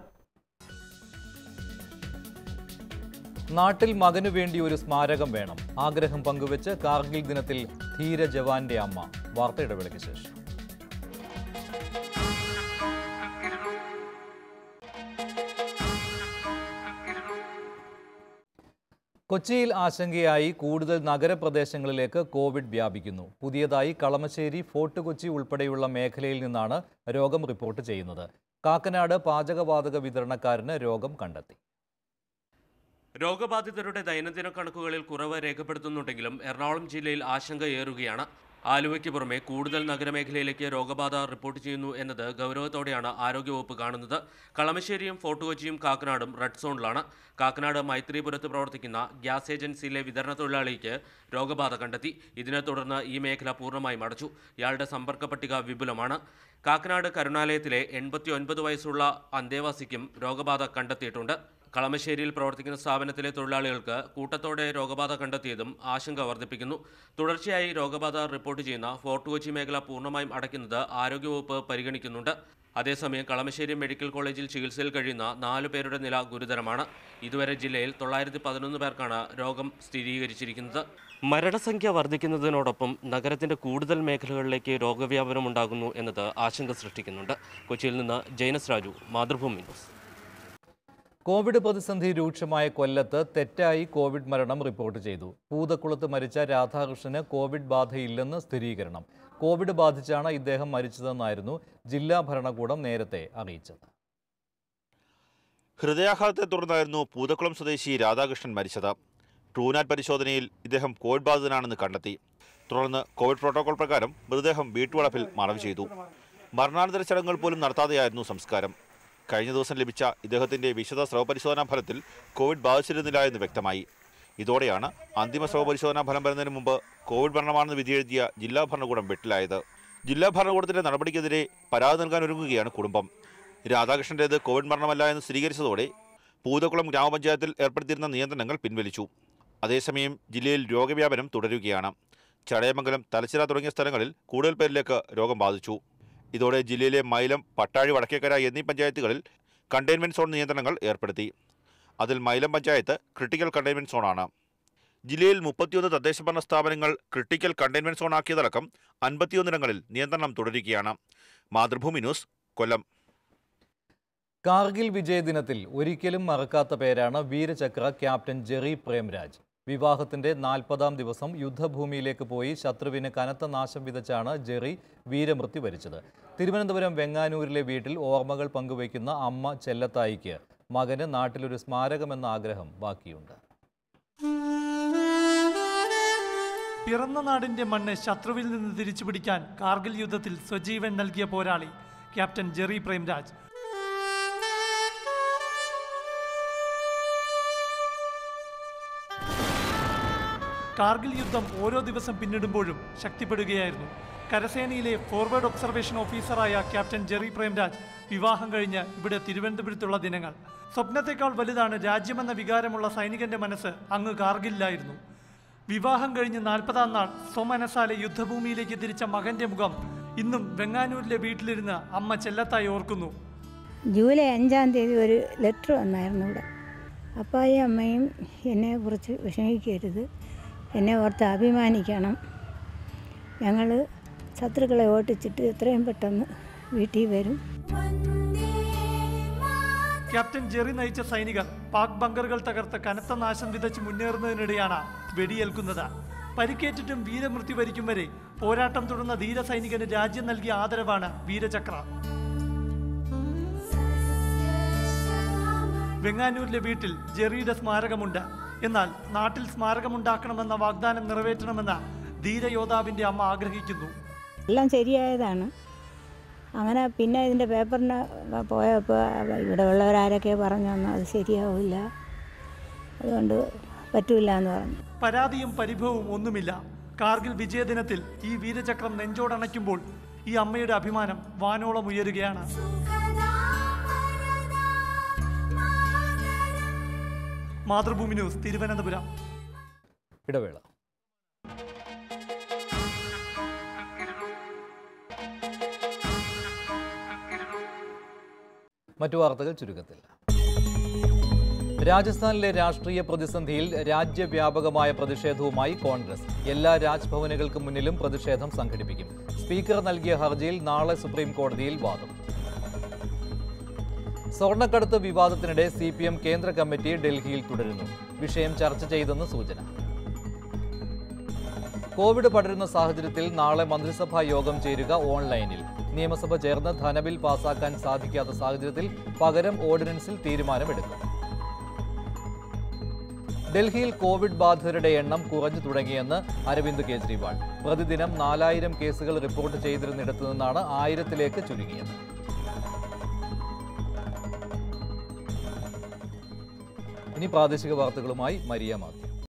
നാട്ടിൽ മകനു വേണ്ടി ഒരു സ്മാരകം വേണം ആഗ്രഹം പങ്കുവെച്ച് കാർഗിൽ ദിനത്തിൽ ധീര ജവാന്റെ അമ്മ വാർത്ത ഇടവേളയ്ക്ക് ശേഷം കൊച്ചിയിൽ ആശങ്കയായി കൂടുതൽ നഗരപ്രദേശങ്ങളിലേക്ക് കോവിഡ് വ്യാപിക്കുന്നു പുതിയതായി കളമശ്ശേരി ഫോർട്ട് കൊച്ചി ഉൾപ്പെടെയുള്ള മേഖലയിൽ നിന്നാണ് രോഗം റിപ്പോർട്ട് ചെയ്യുന്നത് കാക്കനാട് പാചകവാതക വിതരണക്കാരന് രോഗം കണ്ടെത്തി രോഗബാധിതരുടെ ദൈനംദിന കണക്കുകളിൽ കുറവ് രേഖപ്പെടുത്തുന്നുണ്ടെങ്കിലും എറണാകുളം ജില്ലയിൽ ആശങ്കയേറുകയാണ് ആലുവയ്ക്ക് പുറമെ കൂടുതൽ നഗരമേഖലയിലേക്ക് രോഗബാധ റിപ്പോർട്ട് ചെയ്യുന്നു എന്നത് ഗൗരവത്തോടെയാണ് ആരോഗ്യവകുപ്പ് കാണുന്നത് കളമശ്ശേരിയും ഫോർട്ട് കൊച്ചിയും കാക്കനാടും റെഡ് സോണിലാണ് കാക്കനാട് മൈത്രിപുരത്ത് പ്രവർത്തിക്കുന്ന ഗ്യാസ് ഏജൻസിയിലെ വിതരണ തൊഴിലാളിക്ക് രോഗബാധ കണ്ടെത്തി ഇതിനെ തുടർന്ന് ഈ മേഖല പൂർണ്ണമായും അടച്ചു ഇയാളുടെ സമ്പർക്ക പട്ടിക വിപുലമാണ് കാക്കനാട് കരുണാലയത്തിലെ എൺപത്തി ഒൻപത് വയസ്സുള്ള അന്തേവാസിക്കും രോഗബാധ കണ്ടെത്തിയിട്ടുണ്ട് കളമശ്ശേരിയിൽ പ്രവർത്തിക്കുന്ന സ്ഥാപനത്തിലെ തൊഴിലാളികൾക്ക് കൂട്ടത്തോടെ രോഗബാധ കണ്ടെത്തിയതും ആശങ്ക വർദ്ധിപ്പിക്കുന്നു തുടർച്ചയായി രോഗബാധ റിപ്പോർട്ട് ചെയ്യുന്ന ഫോർട്ട് കൊച്ചി മേഖല പൂർണ്ണമായും അടയ്ക്കുന്നത് ആരോഗ്യവകുപ്പ് പരിഗണിക്കുന്നുണ്ട് അതേസമയം കളമശ്ശേരി മെഡിക്കൽ കോളേജിൽ ചികിത്സയിൽ കഴിയുന്ന നാലു പേരുടെ നില ഗുരുതരമാണ് ഇതുവരെ ജില്ലയിൽ തൊള്ളായിരത്തി പതിനൊന്ന് പേർക്കാണ് രോഗം സ്ഥിരീകരിച്ചിരിക്കുന്നത് മരണസംഖ്യ വർദ്ധിക്കുന്നതിനോടൊപ്പം നഗരത്തിന്റെ കൂടുതൽ മേഖലകളിലേക്ക് രോഗവ്യാപനം ഉണ്ടാകുന്നു എന്നത് ആശങ്ക സൃഷ്ടിക്കുന്നുണ്ട് കൊച്ചിയിൽ നിന്ന് ജൈനസ് രാജു മാതൃഭൂമി ന്യൂസ് കോവിഡ് പ്രതിസന്ധി രൂക്ഷമായ കൊല്ലത്ത് തെറ്റായി കോവിഡ് മരണം റിപ്പോർട്ട് ചെയ്തു പൂതക്കുളത്ത് മരിച്ച രാധാകൃഷ്ണന് കോവിഡ് ബാധയില്ലെന്ന് സ്ഥിരീകരണം കോവിഡ് ബാധിച്ചാണ് ഇദ്ദേഹം മരിച്ചതെന്നായിരുന്നു ജില്ലാ ഭരണകൂടം നേരത്തെ അറിയിച്ചത് ഹൃദയാഘാതത്തെ തുടർന്നായിരുന്നു പൂതക്കുളം സ്വദേശി രാധാകൃഷ്ണൻ മരിച്ചത് ട്രൂനാറ്റ് പരിശോധനയിൽ ഇദ്ദേഹം കോവിഡ് ബാധിതനാണെന്ന് കണ്ടെത്തി തുടർന്ന് കോവിഡ് പ്രോട്ടോകോൾ പ്രകാരം മൃതദേഹം വീട്ടുവളപ്പിൽ മറവ് ചെയ്തു മരണാനന്തര ചടങ്ങുകൾ പോലും നടത്താതെയായിരുന്നു സംസ്കാരം കഴിഞ്ഞ ദിവസം ലഭിച്ച ഇദ്ദേഹത്തിന്റെ വിശദ സ്രവ പരിശോധനാ ഫലത്തിൽ കോവിഡ് ബാധിച്ചിരുന്നില്ല എന്ന് വ്യക്തമായി ഇതോടെയാണ് അന്തിമ സ്രവ പരിശോധനാ ഫലം വരുന്നതിന് മുമ്പ് കോവിഡ് മരണമാണെന്ന് വിധിയെഴുതിയ ജില്ലാ ഭരണകൂടം വെട്ടിലായത് ജില്ലാ ഭരണകൂടത്തിന്റെ നടപടിക്കെതിരെ പരാതി നൽകാൻ ഒരുങ്ങുകയാണ് കുടുംബം രാധാകൃഷ്ണന്റേത് കോവിഡ് മരണമല്ല എന്ന് സ്ഥിരീകരിച്ചതോടെ പൂതക്കുളം ഗ്രാമപഞ്ചായത്തിൽ ഏർപ്പെടുത്തിയിരുന്ന നിയന്ത്രണങ്ങൾ പിൻവലിച്ചു അതേസമയം ജില്ലയിൽ രോഗവ്യാപനം തുടരുകയാണ് ചടയമംഗലം തലച്ചിറ തുടങ്ങിയ സ്ഥലങ്ങളിൽ കൂടുതൽ പേരിലേക്ക് രോഗം ബാധിച്ചു ഇതോടെ ജില്ലയിലെ മൈലം പട്ടാഴി വടക്കേക്കര എന്നീ പഞ്ചായത്തുകളിൽ കണ്ടെയ്ൻമെന്റ് സോൺ നിയന്ത്രണങ്ങൾ ഏർപ്പെടുത്തി അതിൽ മൈലം പഞ്ചായത്ത് ക്രിട്ടിക്കൽ കണ്ടെയ്ൻമെന്റ് സോണാണ് ജില്ലയിൽ മുപ്പത്തിയൊന്ന് തദ്ദേശഭരണ സ്ഥാപനങ്ങൾ ക്രിട്ടിക്കൽ കണ്ടെയ്ൻമെന്റ് സോണാക്കിയതടക്കം അൻപത്തിയൊന്നിടങ്ങളിൽ നിയന്ത്രണം തുടരുകയാണ് മാതൃഭൂമി ന്യൂസ് കൊല്ലം കാർഗിൽ വിജയദിനത്തിൽ ഒരിക്കലും മറക്കാത്ത പേരാണ് വീരചക്ര ക്യാപ്റ്റൻ ജെറി പ്രേംരാജ് വിവാഹത്തിന്റെ നാൽപ്പതാം ദിവസം യുദ്ധഭൂമിയിലേക്ക് പോയി ശത്രുവിന് കനത്ത നാശം വിതച്ചാണ് ജെറി വീരമൃത്യു വരിച്ചത് തിരുവനന്തപുരം വെങ്ങാനൂരിലെ വീട്ടിൽ ഓർമ്മകൾ പങ്കുവയ്ക്കുന്ന അമ്മ ചെല്ലത്തായിക്ക് മകന് നാട്ടിലൊരു സ്മാരകമെന്ന ആഗ്രഹം ബാക്കിയുണ്ട് പിറന്ന നാടിന്റെ മണ്ണ് ശത്രുവിൽ നിന്ന് തിരിച്ചു പിടിക്കാൻ കാർഗിൽ യുദ്ധത്തിൽ സ്വജീവൻ നൽകിയ പോരാളി ക്യാപ്റ്റൻ ജെറി പ്രേംരാജ് കാർഗിൽ യുദ്ധം ഓരോ ദിവസം പിന്നിടുമ്പോഴും ശക്തിപ്പെടുകയായിരുന്നു കരസേനയിലെ ഫോർവേഡ് ഒബ്സർവേഷൻ ഓഫീസറായ ക്യാപ്റ്റൻ ജെറി പ്രേംരാജ് വിവാഹം കഴിഞ്ഞ് ഇവിടെ തിരുവനന്തപുരത്തുള്ള ദിനങ്ങൾ സ്വപ്നത്തെക്കാൾ വലുതാണ് രാജ്യമെന്ന വികാരമുള്ള സൈനികന്റെ മനസ്സ് അങ്ങ് കാർഗിലായിരുന്നു വിവാഹം കഴിഞ്ഞ് നാൽപ്പതാം നാൾ സ്വമനസാലെ യുദ്ധഭൂമിയിലേക്ക് തിരിച്ച മകന്റെ മുഖം ഇന്നും വെങ്ങാനൂരിലെ വീട്ടിലിരുന്ന് അമ്മ ചെല്ലത്തായി ഓർക്കുന്നു ജൂലൈ അഞ്ചാം തീയതി ഒരു ലെറ്റർ വന്നായിരുന്നു ഇവിടെ അപ്പായും അമ്മയും എന്നെ കുറിച്ച് വിഷമിക്കരുത് എന്നെ ഓർത്ത് അഭിമാനിക്കണം ഞങ്ങൾ ശത്രുക്കളെ ഓട്ടിച്ചിട്ട് എത്രയും പെട്ടെന്ന് വീട്ടിൽ വരും ക്യാപ്റ്റൻ ജെറി നയിച്ച സൈനികർ പാക് ബങ്കറുകൾ തകർത്ത് കനത്ത നാശം വിതച്ച് മുന്നേറുന്നതിനിടെയാണ് വെടിയേൽക്കുന്നത് പരിക്കേറ്റിട്ടും വീരമൃത്യു വരിക്കും വരെ പോരാട്ടം തുടർന്ന ധീര സൈനികന് രാജ്യം നൽകിയ ആദരവാണ് വീരചക്ര വെങ്ങാനൂരിലെ വീട്ടിൽ ജെറിയുടെ സ്മാരകമുണ്ട് എന്നാൽ നാട്ടിൽ സ്മാരകമുണ്ടാക്കണമെന്ന വാഗ്ദാനം നിറവേറ്റണമെന്ന് ധീരയോദ്ധാവിന്റെ അമ്മ ആഗ്രഹിക്കുന്നു എല്ലാം ശരിയായതാണ് അങ്ങനെ പിന്നെ ഇതിൻ്റെ പേപ്പറിന് പോയപ്പോൾ ഇവിടെ ഉള്ളവരാരൊക്കെ പറഞ്ഞു തന്നു അത് ശരിയാവില്ല അതുകൊണ്ട് പറ്റൂല എന്ന് പറഞ്ഞു പരാതിയും പരിഭവവും ഒന്നുമില്ല കാർഗിൽ വിജയദിനത്തിൽ ഈ വീരചക്രം നെഞ്ചോടണയ്ക്കുമ്പോൾ ഈ അമ്മയുടെ അഭിമാനം വാനോളം ഉയരുകയാണ് മാതൃഭൂമി ന്യൂസ് തിരുവനന്തപുരം ഇടവേള മറ്റു വാർത്തകൾ ചുരുക്കത്തിൽ രാജസ്ഥാനിലെ രാഷ്ട്രീയ പ്രതിസന്ധിയിൽ രാജ്യവ്യാപകമായ പ്രതിഷേധവുമായി കോൺഗ്രസ് എല്ലാ രാജ്ഭവനുകൾക്ക് മുന്നിലും പ്രതിഷേധം സംഘടിപ്പിക്കും സ്പീക്കർ നൽകിയ ഹർജിയിൽ നാളെ സുപ്രീം കോടതിയിൽ വാദം സ്വർണ്ണക്കടത്ത് വിവാദത്തിനിടെ സി പി എം കേന്ദ്ര കമ്മിറ്റി ഡൽഹിയിൽ തുടരുന്നു വിഷയം ചർച്ച ചെയ്തെന്ന് സൂചന കോവിഡ് പടരുന്ന സാഹചര്യത്തിൽ നാളെ മന്ത്രിസഭാ യോഗം ചേരുക ഓൺലൈനിൽ നിയമസഭ ചേർന്ന് ധനബിൽ പാസാക്കാൻ സാധിക്കാത്ത സാഹചര്യത്തിൽ പകരം ഓർഡിനൻസിൽ തീരുമാനമെടുക്കും ഡൽഹിയിൽ കോവിഡ് ബാധിതരുടെ എണ്ണം കുറഞ്ഞു തുടങ്ങിയെന്ന് അരവിന്ദ് കെജ്രിവാൾ പ്രതിദിനം നാലായിരം കേസുകൾ റിപ്പോർട്ട് ചെയ്തിരുന്നിടത്തു നിന്നാണ് ആയിരത്തിലേക്ക് ചുരുങ്ങിയത് ഇനി പ്രാദേശിക വാർത്തകളുമായി മരിയ മാത്യു